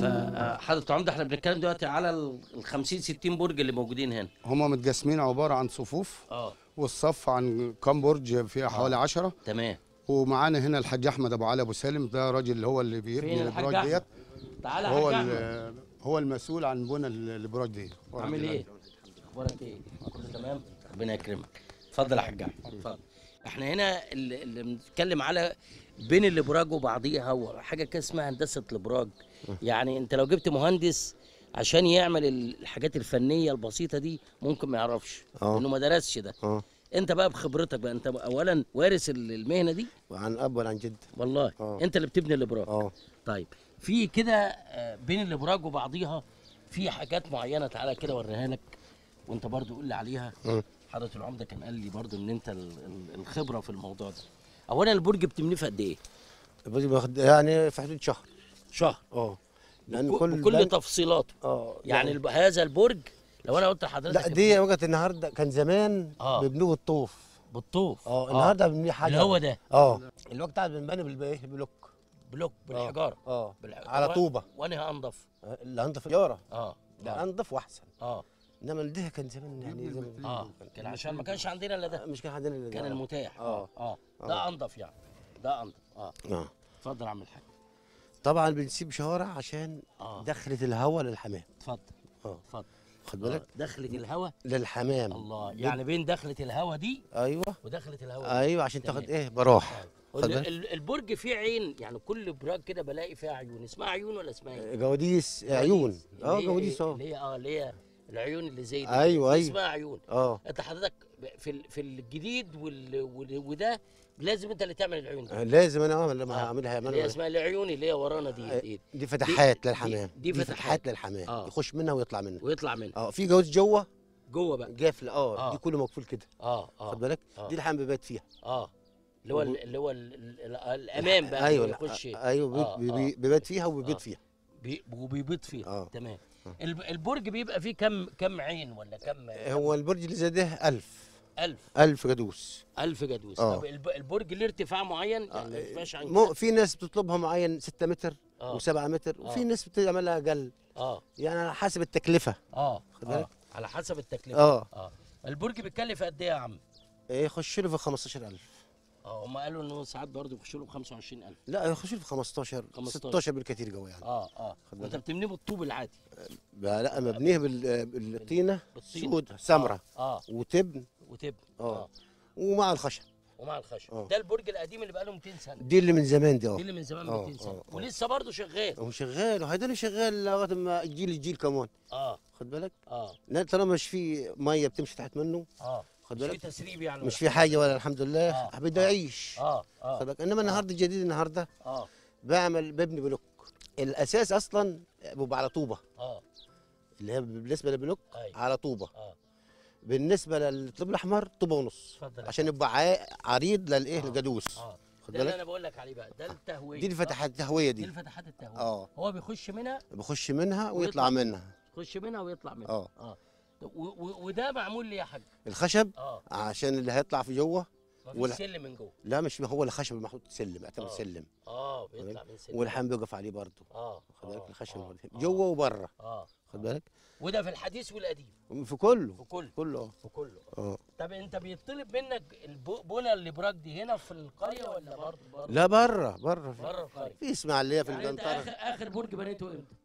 فحضرة العمدة احنا بنتكلم دلوقتي على ال 50 60 برج اللي موجودين هنا هم متقسمين عباره عن صفوف اه والصف عن كام برج فيها حوالي 10 تمام ومعانا هنا الحاج احمد ابو علي ابو سالم ده راجل اللي هو اللي فين بيبني الحاج الابراج ديت احمد تعالى هو يا حاج ال- احمد هو المسؤول عن بنى ال- الابراج دي عامل ايه اخبارك ايه كله تمام ربنا يكرمك اتفضل يا حاج احمد اتفضل احنا هنا اللي اللي بنتكلم على بين الابراج وبعضيها وحاجه كده اسمها هندسه الابراج يعني انت لو جبت مهندس عشان يعمل الحاجات الفنيه البسيطه دي ممكن ما يعرفش اه. انه ما درسش ده اه انت بقى بخبرتك بقى انت اولا وارث ال- المهنه دي وعن اب وعن جد والله اه. انت اللي بتبني الابراج اه طيب في كده آه، بين الابراج وبعضيها في حاجات معينه تعالى كده اوريها لك وانت برضو قول لي عليها اه. حضره العمده كان قال لي برضو ان انت ال- ال- الخبره في الموضوع ده اولا البرج بتبنيه في قد ايه البرج بياخد يعني في حدود شهر شهر اه لان بكل, كل بكل بنك- تفصيلاته اه يعني الب... هذا البرج لو انا قلت لحضرتك لا دي وقت النهارده كان زمان اه. بيبنوه بالطوف بالطوف اه النهارده بنبنيه حاجه اللي هو ده اه الوقت بتاع بنبني بالايه بلوك بلوك بالحجاره اه بالح- على و- طوبه وانهي انضف اللي انضف جاره اه لا انضف واحسن اه انما ده كان زمان يعني زمان اه كان عشان ما كانش عندنا الا ده مش كان عندنا اللي كان ده. المتاح اه. اه ده انضف يعني ده انضف اه اه اتفضل يا عم الحاج طبعا بنسيب شوارع عشان اه دخلة الهواء للحمام اتفضل اه اتفضل خد بالك آه، دخلة الهواء للحمام الله يعني بين دخلة الهواء دي ايوه ودخلة الهواء دي. ايوه عشان تمام. تاخد ايه براح خد وال- بالك ال- البرج فيه عين يعني كل براج كده بلاقي فيها عيون اسمها عيون ولا اسمها ايه؟ جواديس عيون اه اللي هي جواديس إيه؟ اه اللي هي اه اللي هي العيون اللي زي دي أيوة، دي أيوة. اسمها عيون اه انت حضرتك في ال- في الجديد وال وال وده لازم انت اللي تعمل العيون دي لازم انا اعمل لما آه. اعملها اللي هي اعملها اسمها العيون اللي هي ورانا دي, دي دي فتحات دي- للحمام دي دي فتحات. فتحات للحمام آه. يخش منها ويطلع منها ويطلع منها اه في جواز جوه جوه بقى قافله اه آه. دي كله مقفول كده اه اه خد بالك آه. دي الحمام بيبات فيها اه اللي هو ال- اللي هو ال- ال- الامام بقى ايوه اللي يخش ايوه آه، بي- آه. بي- بيبات فيها وبيبيض آه. فيها بي وبيبيض فيها آه. تمام الب- البرج بيبقى فيه كم كم عين ولا كم هو البرج اللي زي ده 1000 ألف ألف جدوس ألف جدوس آه. طب الب- البرج ليه ارتفاع معين يعني ما يرتفعش عن مو كده؟ في ناس بتطلبها معين 6 متر آه. و7 متر وفي آه. ناس بتعملها اقل اه يعني على حسب التكلفه اه خد آه. بالك؟ على حسب التكلفه اه اه البرج بيتكلف قد ايه يا عم؟ إيه، يخش له في 15000 اه هم قالوا انه ساعات برضه بيخشوا له ب 25000 لا يخش له في 15 15. 16 بالكثير قوي يعني اه اه خد وانت بالك. بتبنيه بالطوب العادي بقى لا مبنيه بال- بالطينه بالطين. سود سمره اه وتبن وتبني اه ومع الخشب ومع الخشب آه. ده البرج القديم اللي بقى له 200 سنه دي اللي من زمان دي دي اه اللي من زمان آه، 200 سنه آه، آه. ولسه برضه شغال هو شغال وهيضل شغال لغايه ما الجيل الجيل كمان اه خد بالك اه لا طالما مش في ميه بتمشي تحت منه اه خد مش في بالك تسريب يعني مش ولا في حاجه ولا الحمد لله آه، بده آه. يعيش اه اه خد بالك انما النهارده الجديد النهارده اه بعمل ببني بلوك الاساس اصلا بيبقى على طوبه اه اللي هي بالنسبه للبلوك ايوه على طوبه اه بالنسبه للطوب الاحمر طوبه ونص اتفضل عشان يبقى عا- عريض للايه آه. الجدوس اه خد ده اللي بالك انا بقول لك عليه بقى ده التهويه دي الفتحات التهويه دي دي الفتحات التهويه اه هو بيخش منها بخش منها ويطلع. ويطلع منها يخش منها ويطلع منها اه اه و- و- وده معمول ليه يا حاج الخشب اه عشان اللي هيطلع في جوه ما فيش ولا- سلم من جوه لا مش هو الخشب المحطوط سلم اعتبر آه. سلم اه بيطلع من سلم والحام بيقف عليه برضه اه خد بالك آه، الخشب آه، برضه. آه، جوه وبره اه خد بالك وده في الحديث والقديم في كله في كله كله اه في كله اه طب انت بيطلب منك الب- بنى الابراج دي هنا في القريه ولا برضه بره لا بره بره في- بره القريه في اسماعيليه في يعني انت القنطره اخر اخر برج بنيته امتى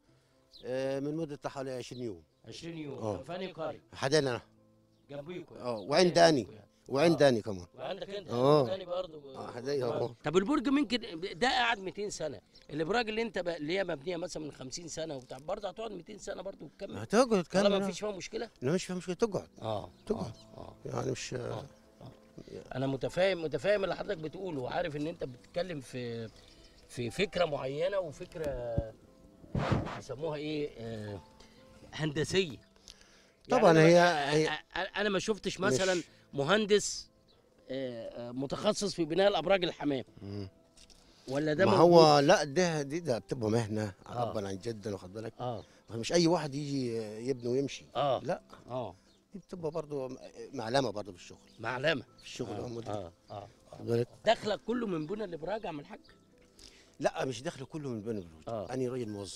آه، من مده حوالي 20 يوم 20 يوم آه. كان في انهي قريه حدانا انا جنبيكوا يعني. اه وعند اني وعند اني كمان وعندك انت آه. تاني برضه اه حدايا اه طب البرج ممكن ده قعد 200 سنه الابراج اللي انت بقى اللي هي مبنيه مثلا من 50 سنه وبتاع برضه هتقعد 200 سنه برضه وتكمل هتقعد طالما كمان ما فيش فيها مشكله لا مش فيها مشكله تقعد اه تقعد. اه اه يعني مش انا متفاهم متفاهم اللي حضرتك بتقوله وعارف ان انت بتتكلم في في فكره معينه وفكره بيسموها ايه آه هندسيه طبعاً أنا هي- ما- هي- أ- انا ما شفتش مثلا مش- مهندس آه، آه، متخصص في بناء الابراج الحمام مم. ولا ده ما موجود؟ هو لا ده دي ده بتبقى مهنه آه. ربنا عن جدا واخد بالك اه مش اي واحد يجي يبني ويمشي اه لا اه دي بتبقى برضه معلمه برضه في الشغل معلمه في الشغل اه هم دي. اه اه واخد بالك دخلك كله من بنى الابراج يا عم الحاج لا مش داخل كله من بني بلود آه. انا راجل موظف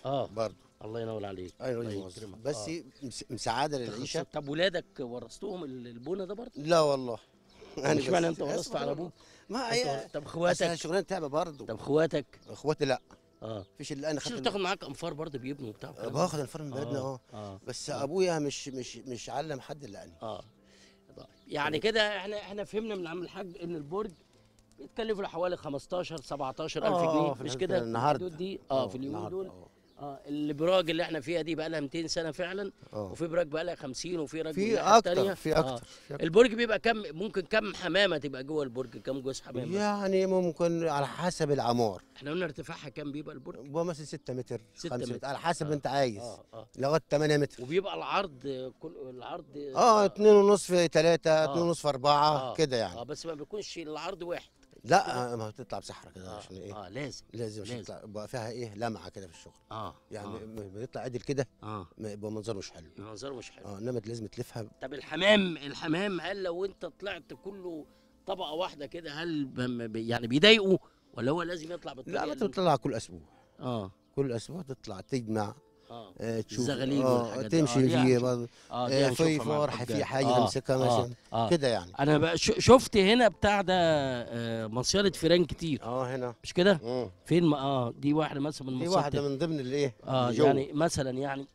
اه برضه الله ينور عليك ايوه الله موظف يكرمك. بس آه. مس- مساعده للعيشه طب ولادك ورثتهم ال- البونه ده برضه؟ لا والله يعني بس- اشمعنى انت بس ورثت على والله. ابوك؟ ما أنت هي ور- طب بس اخواتك شغلانه تعبه برضه طب اخواتك اخواتي لا اه مفيش الا انا شوف خدت تاخد معاك انفار برضه بيبنوا وبتاع والكلام ده؟ باخد الفرن من بلدنا اه اه بس ابويا مش مش مش علم حد الا انا اه طيب. يعني كده احنا احنا فهمنا من عم الحاج ان البرج بيتكلفوا له حوالي 15 17000 آه، جنيه في مش الحدود- كده النهاردة. الحدود دي اه آه، في اليومين النهاردة، دول آه. اه الابراج اللي احنا فيها دي بقى لها 200 سنه فعلا اه وفي براج بقى لها 50 وفي راجل في الناحية اكتر التانية. في آه. اكتر في أكتر. البرج بيبقى كم ممكن كم حمامه تبقى جوه البرج كم جوز حمامه يعني ممكن على حسب العمار احنا قلنا ارتفاعها كم بيبقى البرج هو مثلا 6 متر ستة 5 متر. متر على حسب آه. ما انت عايز اه اه لغايه 8 متر وبيبقى العرض كل العرض اه 2 ونص في 3 آه. 2 ونص في 4 آه. كده اه يعني بس ما بيكونش العرض واحد لا ما بتطلع بصحراء كده اه, عشان ايه آه لازم لازم عشان لازم. تطلع يبقى فيها ايه لمعه كده في الشغل اه يعني اه, م- بيطلع عدل كده آه. ما يبقى منظره مش حلو منظره مش حلو اه انما لازم تلفها طب الحمام الحمام هل لو انت طلعت كله طبقه واحده كده هل ب- ب- يعني بيضايقوا ولا هو لازم يطلع بالطريقه لا ما اللي- تطلع كل اسبوع اه كل اسبوع تطلع تجمع اه آه تشوف الزغاليل اه والحاجات دي. تمشي آه، دي فيه هنشوف. برضه اه دي آه هنشوفها في مع فرح الحاج. في حاجه آه، يمسكها آه، مثلا آه. كده يعني انا بقى ش- شفت هنا بتاع ده آه مصيده فيران كتير اه هنا مش كده مم. فين ما اه دي واحده مثلا من في مصيدة واحده من ضمن الايه اه اللي جوه. يعني مثلا يعني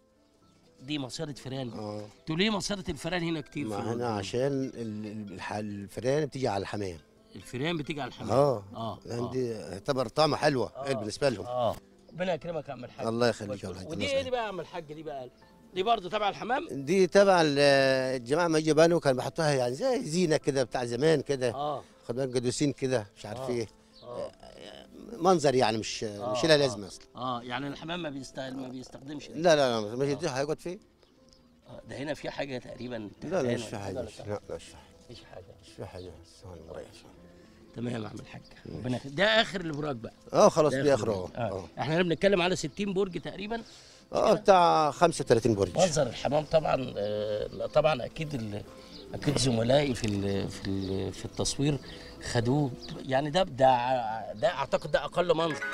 دي مصيده فيران اه تقول ليه مصيده الفيران هنا كتير في ما الأردن؟ هنا عشان ال- ال- الح- الفئران بتيجي على الحمام الفيران بتيجي على الحمام اه اه لان اه دي تعتبر طعمه حلوه آه. آه. بالنسبه لهم اه ربنا يكرمك يا عم الحاج الله يخليك يا كويس. ولد، ودي الله ايه يسعدك. دي بقى يا عم الحاج دي بقى دي برضه تبع الحمام دي تبع ال- الجماعه ما يجي بنوا كانوا بيحطوها يعني زي زينه كده بتاع زمان كده اه خد بالك قدوسين كده مش عارف آه. ايه اه منظر يعني مش آه، مش لها آه. لازمه اصلا اه يعني الحمام ما بيستاهل ما بيستخدمش ده. لا لا لا مش دي هيقعد فيه آه، ده هنا في حاجه تقريبا لا لا تعبانة مش في ولا حاجه ولا مش بتاع؟ لا لا مش في حاجه مفيش حاجه مش في حاجه بس هو المريح. تمام يا عم الحاج ربنا يخليك. ده اخر البراج بقى اه خلاص ده دي آخر اخره البراج. اه آه. احنا هنا بنتكلم على 60 برج تقريبا اه بتاع 35 برج منظر الحمام طبعا آه، لا طبعا اكيد ال- اكيد زملائي في ال في ال في التصوير خدوه يعني ده ده ده اعتقد ده اقل منظر